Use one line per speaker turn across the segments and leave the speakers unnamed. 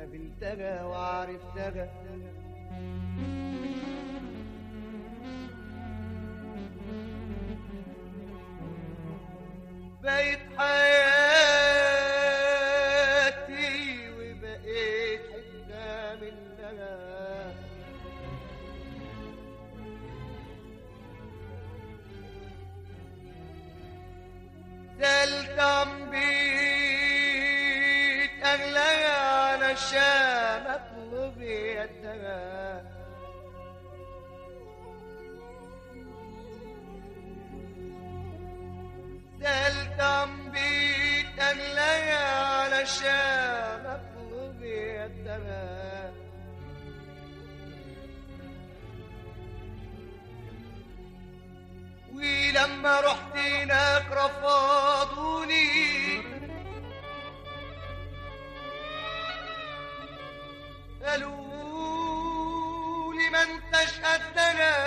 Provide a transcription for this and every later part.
قابلتها وعرفتها بقيت حياتي وبقيت حتة منها سلتم بيت أغلى علشان أطلب يدها سلتم بيت أغلى علشان أطلب يدها ولما رحت هناك رفضوني قالوا لي ما انتش قدنا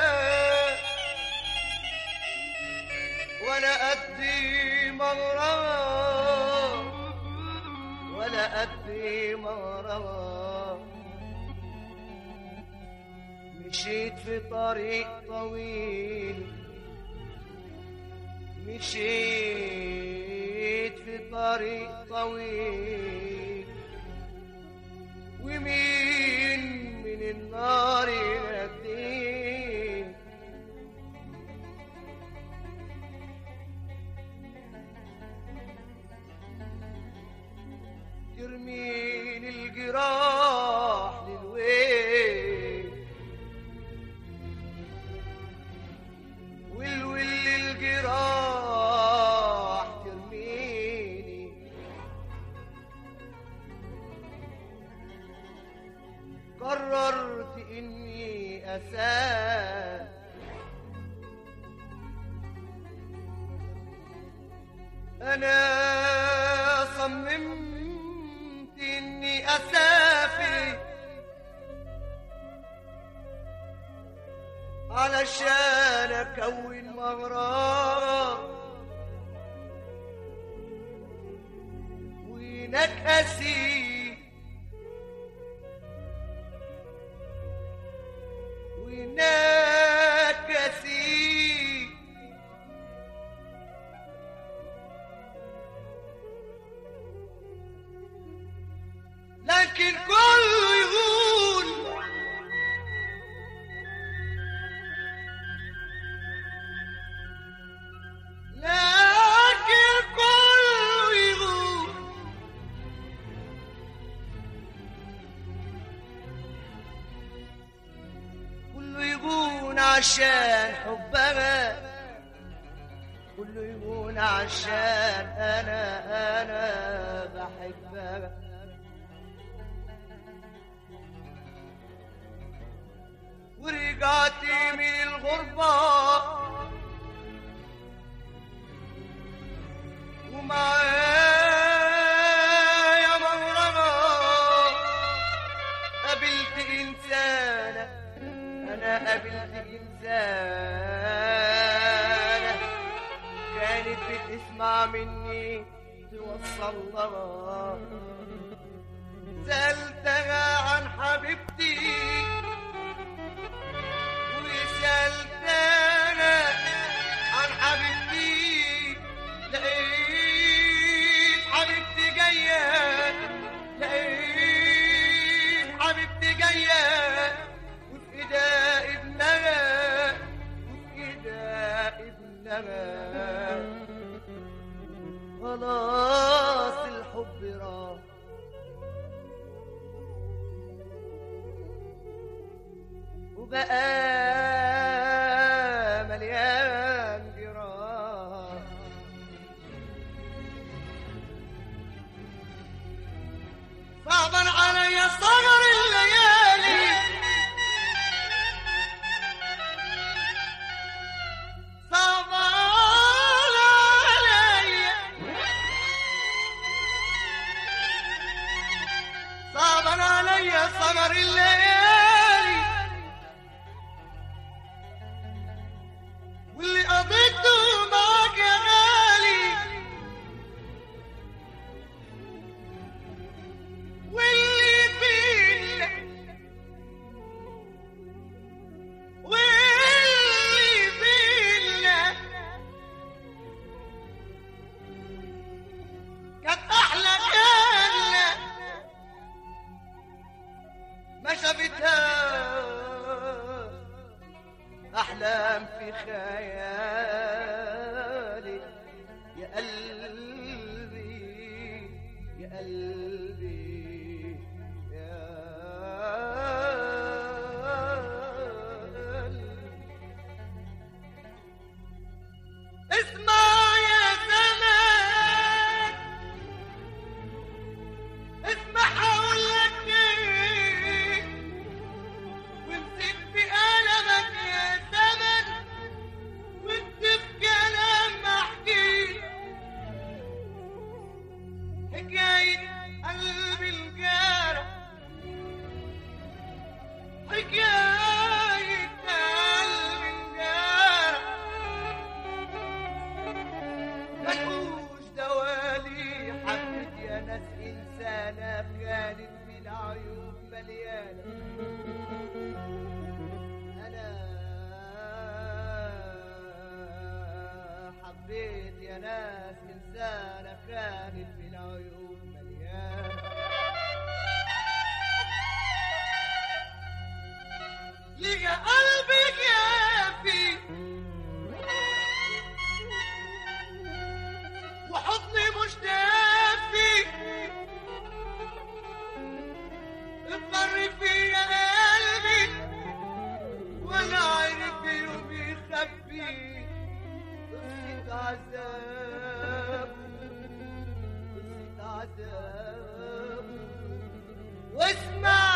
ولا قدي مغرمة ولا قدي مغرمة مشيت في طريق طويل مشيت في طريق طويل ومين من النار يناديني ترميني الجراح للويل والول الجراح ترميني قررت اني اساء انا صممت اني اسافر علشان اكون مغرب وهناك اسير وهناك اسير لكن كله يقول لكن كله يقول كله يقول عشان حبها كله يقول عشان انا انا بحبها ورجعت من الغربة ومعايا مغرمة قابلت إنسانة أنا قابلت إنسانة كانت بتسمع مني توصل لها سألتها عن حبيبتي وسألتنا عن حبيبتي لقيت حبيبتي جاية لقيت حبيبتي جاية وفي ايدها ابنها وفي ايدها ابنها خلاص الحب راح وبقى مليان جراح صعبا علي صغر الليالي صعبا علي صعبا علي صغر الليالي أحلام في خيالي يا قلبي يا قلبي يا قلبي اسمع يا زمان اسمع هقولك ايه وامسك في قلمك يا زمن واكتب كلام احكي حكاية قلبي الجارح حكاية قلبي الجارح ملقوش دوالي حبت يا ناس إنسانة كانت من عيوب مليانة أنا حبيت يا ناس إنسانة كانت من عيوب مليانة لقى قلبي كافي وحضني مش دافي اضطر فيا قلبي ولا عارف يوم يخبي قصة عذاب قصة عذاب واسمع